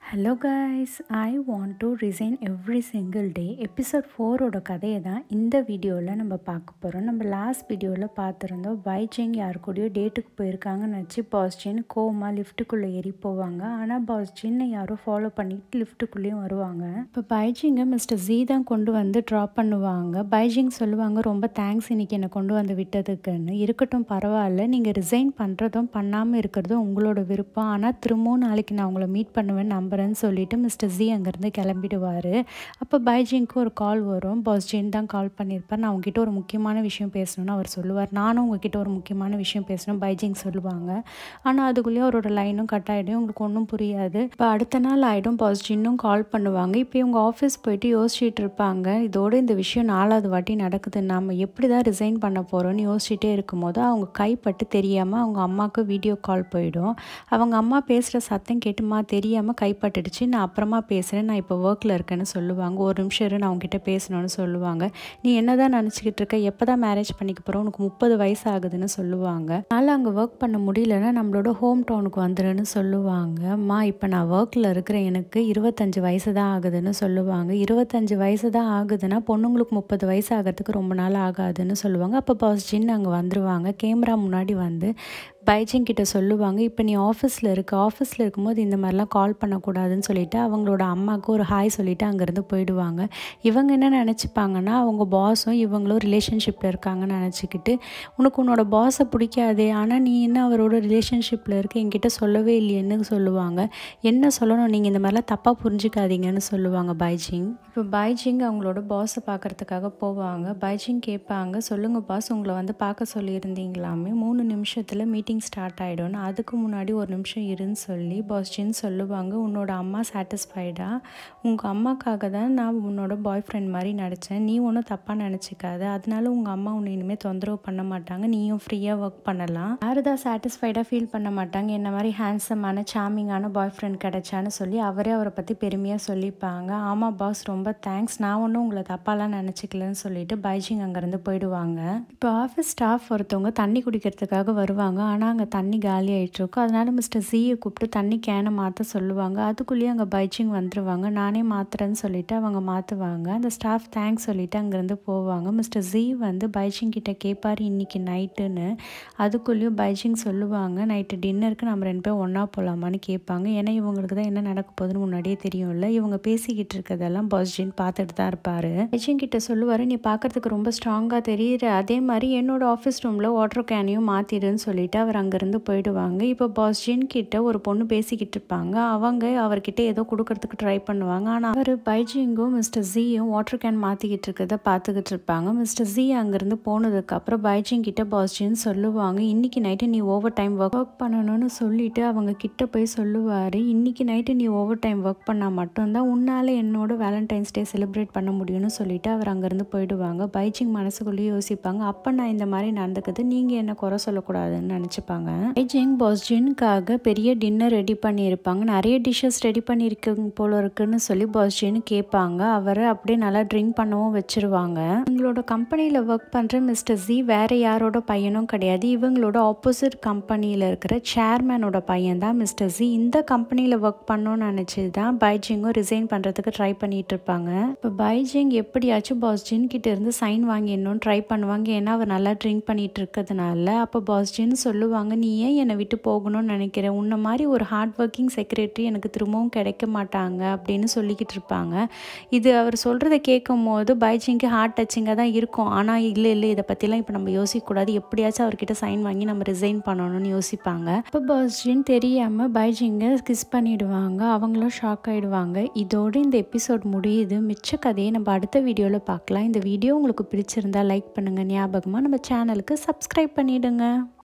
hello guys I want to resign every single day episode ஃபோரோட கதையை தான் இந்த வீடியோவில் நம்ம பார்க்க போகிறோம் நம்ம லாஸ்ட் வீடியோவில் பார்த்துருந்தோம் பைஜிங் யார் கூடயோ டேட்டுக்கு போயிருக்காங்கன்னு நினச்சி பாஸ்டின் கோமா லிஃப்ட்டுக்குள்ளே ஏறி போவாங்க ஆனால் பாஸ்டின்னை யாரோ ஃபாலோ பண்ணிட்டு லிஃப்ட்டுக்குள்ளேயும் வருவாங்க இப்போ பைஜிங்கை மிஸ்டர் ஜீ தான் கொண்டு வந்து ட்ராப் பண்ணுவாங்க பைஜிங் சொல்லுவாங்க ரொம்ப தேங்க்ஸ் இன்னைக்கு என்னை கொண்டு வந்து விட்டதுக்குன்னு இருக்கட்டும் பரவாயில்ல நீங்கள் ரிசைன் பண்ணுறதும் பண்ணாமல் இருக்கிறதும் உங்களோட விருப்பம் ஆனால் திரும்பவும் நாளைக்கு நான் உங்களை மீட் பண்ணுவேன் நம்புறேன்னு சொல்லிட்டு மிஸ்டர் ஜி அங்கேருந்து கிளம்பிடுவார் அப்போ பைஜிங்க்கு ஒரு கால் வரும் பாஸ் ஜின் தான் கால் பண்ணியிருப்பார் நான் உங்ககிட்ட ஒரு முக்கியமான விஷயம் பேசணும்னு அவர் சொல்லுவார் நானும் உங்ககிட்ட ஒரு முக்கியமான விஷயம் பேசணும் பைஜிங் சொல்லுவாங்க ஆனால் அதுக்குள்ளேயே அவரோட லைனும் கட் ஆகிடும் உங்களுக்கு ஒன்றும் புரியாது இப்போ அடுத்த நாள் ஆகிடும் பாஸ் ஜின்னும் கால் பண்ணுவாங்க இப்போ இவங்க ஆஃபீஸ் போயிட்டு யோசிச்சுட்டு இருப்பாங்க இதோட இந்த விஷயம் நாலாவது வாட்டி நடக்குது நம்ம எப்படி தான் ரிசைன் பண்ண போகிறோம்னு யோசிச்சுட்டே இருக்கும்போது அவங்க கைப்பட்டு தெரியாமல் அவங்க அம்மாவுக்கு வீடியோ கால் போயிடும் அவங்க அம்மா பேசுகிற சத்தம் கேட்டுமா தெரியாமல் கைப்பட்டுடுச்சு நான் அப்புறமா பேசுகிறேன் நான் இப்போ ஒர்க்கில் இருக்கேன்னு சொல்லுவாங்க ஒரு நிமிஷம் இரு நான் உங்ககிட்ட பேசணும்னு சொல்லுவாங்க நீ என்ன தான் நினச்சிக்கிட்டு இருக்க எப்போ தான் மேரேஜ் பண்ணிக்க போகிறோம் உனக்கு முப்பது வயசு ஆகுதுன்னு சொல்லுவாங்க அதனால் அங்கே ஒர்க் பண்ண முடியலன்னா நம்மளோட ஹோம் டவுனுக்கு வந்துடுன்னு சொல்லுவாங்க அம்மா இப்போ நான் ஒர்க்கில் இருக்கிறேன் எனக்கு இருபத்தஞ்சு வயசு தான் ஆகுதுன்னு சொல்லுவாங்க இருபத்தஞ்சு வயசு தான் ஆகுதுன்னா பொண்ணுங்களுக்கு முப்பது வயசு ஆகிறதுக்கு ரொம்ப நாள் ஆகாதுன்னு சொல்லுவாங்க அப்போ பாஸ் ஜின் அங்கே வந்துடுவாங்க கேமரா முன்னாடி வந்து பைஜிங் கிட்ட சொல்லுவாங்க இப்போ நீ ஆஃபீஸில் இருக்க ஆஃபீஸில் இருக்கும்போது இந்த மாதிரிலாம் கால் பண்ணக்கூடாதுன்னு சொல்லிட்டு அவங்களோட அம்மாவுக்கு ஒரு ஹாய் சொல்லிட்டு அங்கேருந்து போயிடுவாங்க இவங்க என்ன நினச்சிப்பாங்கன்னா அவங்க பாஸும் இவங்களும் ரிலேஷன்ஷிப்பில் இருக்காங்கன்னு நினச்சிக்கிட்டு உனக்கு உன்னோட பாஸை பிடிக்காதே ஆனால் நீ என்ன அவரோட ரிலேஷன்ஷிப்பில் இருக்க என்கிட்ட சொல்லவே இல்லையேன்னு சொல்லுவாங்க என்ன சொல்லணும் நீங்கள் இந்த மாதிரிலாம் தப்பாக புரிஞ்சுக்காதீங்கன்னு சொல்லுவாங்க பைஜிங் இப்போ பைஜிங் அவங்களோட பாஸை பார்க்குறதுக்காக போவாங்க பைஜிங் கேட்பாங்க சொல்லுங்கள் பாஸ் உங்களை வந்து பார்க்க சொல்லியிருந்தீங்களாமே மூணு நிமிஷத்தில் மீட்டிங் ஸ்டார்ட் ஆகிடும்னு அதுக்கு முன்னாடி ஒரு நிமிஷம் இருன்னு சொல்லி பாஸ் ஜின் சொல்லுவாங்க உன்னோட அம்மா சாட்டிஸ்ஃபைடா உங்கள் அம்மாக்காக தான் நான் உன்னோட பாய் ஃப்ரெண்ட் மாதிரி நடித்தேன் நீ ஒன்றும் தப்பாக நினச்சிக்காத அதனால உங்கள் அம்மா உன்னை இனிமேல் தொந்தரவு பண்ண மாட்டாங்க நீயும் ஃப்ரீயாக ஒர்க் பண்ணலாம் யாரு தான் சாட்டிஸ்ஃபைடாக ஃபீல் பண்ண மாட்டாங்க என்ன மாதிரி ஹேண்ட்ஸமான சாமிங்கான பாய் ஃப்ரெண்ட் கிடைச்சான்னு சொல்லி அவரே அவரை பற்றி பெருமையாக சொல்லிப்பாங்க ஆமாம் பாஸ் ரொம்ப தேங்க்ஸ் நான் ஒன்றும் உங்களை தப்பாலாம் நினச்சிக்கலன்னு சொல்லிட்டு பைஜிங் அங்கேருந்து போயிடுவாங்க இப்போ ஆஃபீஸ் ஸ்டாஃப் ஒருத்தவங்க தண்ணி குடிக்கிறதுக்காக வருவாங்க ஆனால் அங்கே தண்ணி காலி ஆகிட்டு இருக்கும் அதனால மிஸ்டர் ஜியை கூப்பிட்டு தண்ணி கேனை மாற்ற சொல்லுவாங்க அதுக்குள்ளேயே அங்கே பைச்சிங் வந்துடுவாங்க நானே மாத்துறேன்னு சொல்லிட்டு அவங்க மாற்றுவாங்க அந்த ஸ்டாஃப் தேங்க்ஸ் சொல்லிட்டு அங்கேருந்து போவாங்க மிஸ்டர் ஜி வந்து பைச்சிங் கிட்ட கேட்பார் இன்னைக்கு நைட்டுன்னு அதுக்குள்ளேயும் பைச்சிங் சொல்லுவாங்க நைட்டு டின்னருக்கு நம்ம ரெண்டு பேரும் ஒன்றா போகலாமான்னு கேட்பாங்க ஏன்னா இவங்களுக்கு தான் என்ன நடக்க போகுதுன்னு முன்னாடியே தெரியும்ல இவங்க பேசிக்கிட்டு இருக்கிறதெல்லாம் பாஸ்ஜின் பார்த்துட்டு தான் இருப்பார் பைச்சிங் கிட்ட சொல்லுவார் நீ பார்க்கறதுக்கு ரொம்ப ஸ்ட்ராங்காக தெரியுற அதே மாதிரி என்னோட ஆஃபீஸ் ரூமில் வாட்டர் கேனையும் மாற்றிடுன்னு சொல்லிட்டு அவர் அங்கேருந்து போயிடுவாங்க இப்போ பாஸ் ஜின் கிட்ட ஒரு பொண்ணு பேசிக்கிட்டு இருப்பாங்க அவங்க அவர்கிட்ட ஏதோ கொடுக்கறதுக்கு ட்ரை பண்ணுவாங்க ஆனால் அவர் பைஜிங்கும் மிஸ்டர் ஜியும் வாட்டர் கேன் மாற்றிக்கிட்டு இருக்கிறத பார்த்துக்கிட்டு இருப்பாங்க மிஸ்டர் ஜி அங்கேருந்து போனதுக்கப்புறம் பைஜிங் கிட்ட பாஸ் ஜின் சொல்லுவாங்க இன்னைக்கு நைட்டு நீ ஓவர் டைம் ஒர்க் ஒர்க் பண்ணணும்னு சொல்லிட்டு அவங்க கிட்ட போய் சொல்லுவார் இன்னைக்கு நைட்டு நீ ஓவர் டைம் ஒர்க் பண்ணால் மட்டும்தான் உன்னால் என்னோட வேலண்டைன்ஸ் டே செலிப்ரேட் பண்ண முடியும்னு சொல்லிட்டு அவர் அங்கேருந்து போயிடுவாங்க பைஜிங் மனசுக்குள்ளேயே யோசிப்பாங்க அப்போ நான் இந்த மாதிரி நடந்துக்குது நீங்கள் என்ன குறை சொல்லக்கூடாதுன்னு நினச்சிப்பாங்க பைஜிங் பாஸ் ஜின்காக பெரிய டின்னர் ரெடி பண்ணியிருப்பாங்க நிறைய டிஷ்ஷஸ் ரெடி பண்ணியிருக்கீங்க போல இருக்குன்னு சொல்லி பாஸ் ஜின் கேட்பாங்க அவரை அப்படியே நல்லா ட்ரிங்க் பண்ணவும் வச்சிருவாங்க இவங்களோட கம்பெனியில் ஒர்க் பண்ணுற மிஸ்டர் ஜி வேற யாரோட பையனும் கிடையாது இவங்களோட ஆப்போசிட் கம்பெனியில் இருக்கிற சேர்மேனோட பையன் தான் மிஸ்டர் ஜி இந்த கம்பெனியில் ஒர்க் பண்ணணும்னு நினச்சி தான் பைஜிங்கும் ரிசைன் பண்ணுறதுக்கு ட்ரை பண்ணிட்டு இருப்பாங்க இப்போ பைஜிங் எப்படியாச்சும் பாஸ் ஜின் கிட்ட இருந்து சைன் வாங்கிடணும்னு ட்ரை பண்ணுவாங்க ஏன்னா அவர் நல்லா ட்ரிங்க் பண்ணிட்டு இருக்கிறதுனால அப்போ பாஸ் ஜின் சொல்லுவாங்க நீ ஏன் என்னை விட்டு போகணும்னு நினைக்கிறேன் உன்ன மாதிரி ஒரு ஹார்ட் ஒர்க்கிங் செக்ரட்டரி எனக்கு திரும்பவும் கிடைக்க மாட்டாங்க அப்படின்னு சொல்லிக்கிட்டு இருப்பாங்க இது அவர் சொல்கிறத கேட்கும் போது பைஜிங்க்கு ஹார்ட் டச்சிங்காக தான் இருக்கும் ஆனால் இல்லை இல்லை இதை பற்றிலாம் இப்போ நம்ம யோசிக்கக்கூடாது எப்படியாச்சும் அவர்கிட்ட சைன் வாங்கி நம்ம ரிசைன் பண்ணணும்னு யோசிப்பாங்க இப்போ பாஸ்ஜின் தெரியாமல் பைஜிங்கை கிஸ் பண்ணிடுவாங்க அவங்களும் ஷாக் ஆகிடுவாங்க இதோடு இந்த எபிசோட் முடியுது மிச்ச கதையை நம்ம அடுத்த வீடியோவில் பார்க்கலாம் இந்த வீடியோ உங்களுக்கு பிடிச்சிருந்தா லைக் பண்ணுங்கள் ஞாபகமாக நம்ம சேனலுக்கு சப்ஸ்கிரைப் பண்ணிவிடுங்க